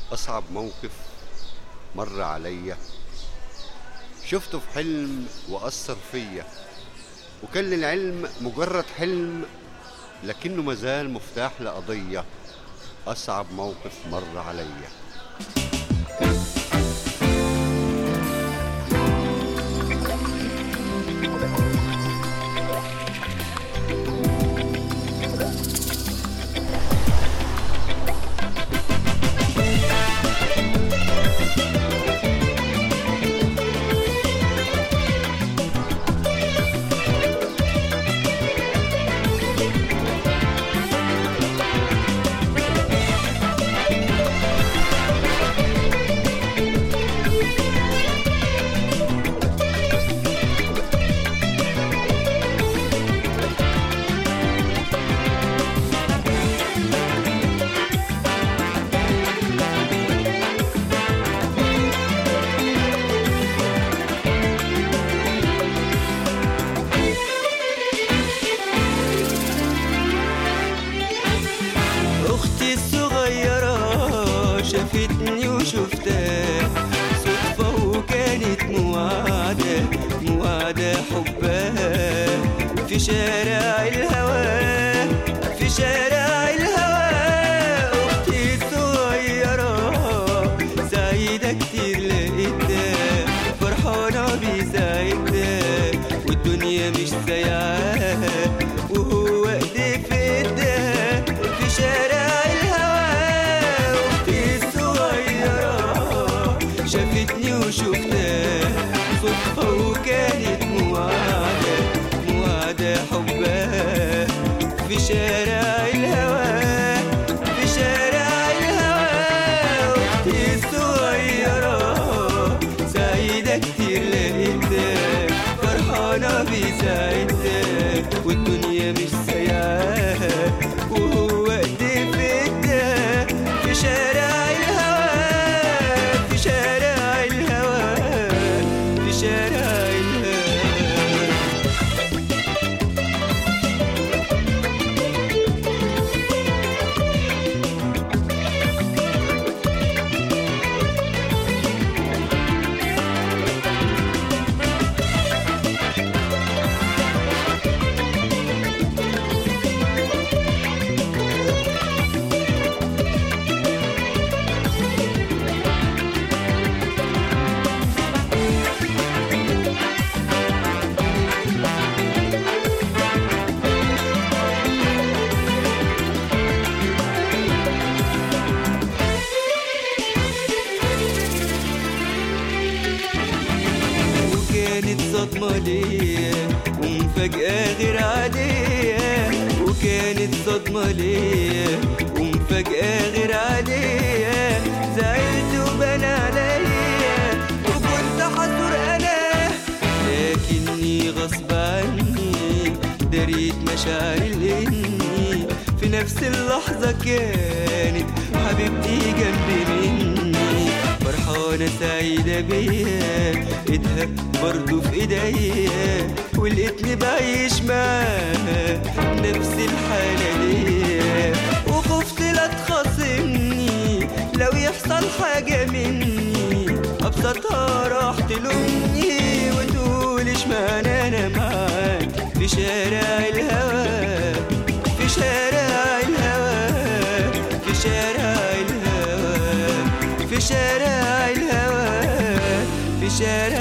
أصعب موقف مر عليا شفته في حلم وأثر فيا وكان للعلم مجرد حلم لكنه مازال مفتاح لقضية أصعب موقف مر عليا أختي الصغيرة شافتني وشفتها صدفة وكانت موعدة موعدة حبها في شارع الهوى في شارع الهوى أختي الصغيرة سعيدة كتير لقيتها فرحانة بسعيدها والدنيا مش سايعاها وهو ايدي في ايدها في شارع الهوى اختي الصغيرة شافتني وشفتها صدفة وكانت موعدة موعدة حبها في شارع الهوى في شارع الهوى اختي الصغيرة سعيدة كتير لقيتها فرحانة بسعيدها والدنيا مش سايعاها وهو ايدي في ايدها في شارع الهوى في شارع الهوى في شارع الهوى وكانت صدمة ليا ومفاجأة غير عادية وكانت صدمة ليا ومفاجأة غير عادية زعلت وبان عليا وكنت حذر أنا لكني غصب عني دريت مشاعري لإني في نفس اللحظة كانت حبيبتي جنبي مني فرحانة سعيدة بيا ايدها برضو في ايديا ولقيتني بعيش معاها نفس الحالة دي وخفت لا تخاصمني لو يحصل حاجة مني أبسطها راح تلومني وتقول اشمعنى أنا معاك في شارع الهوى في شارع الهوى في شارع الهوى في شارع الهوى في شارع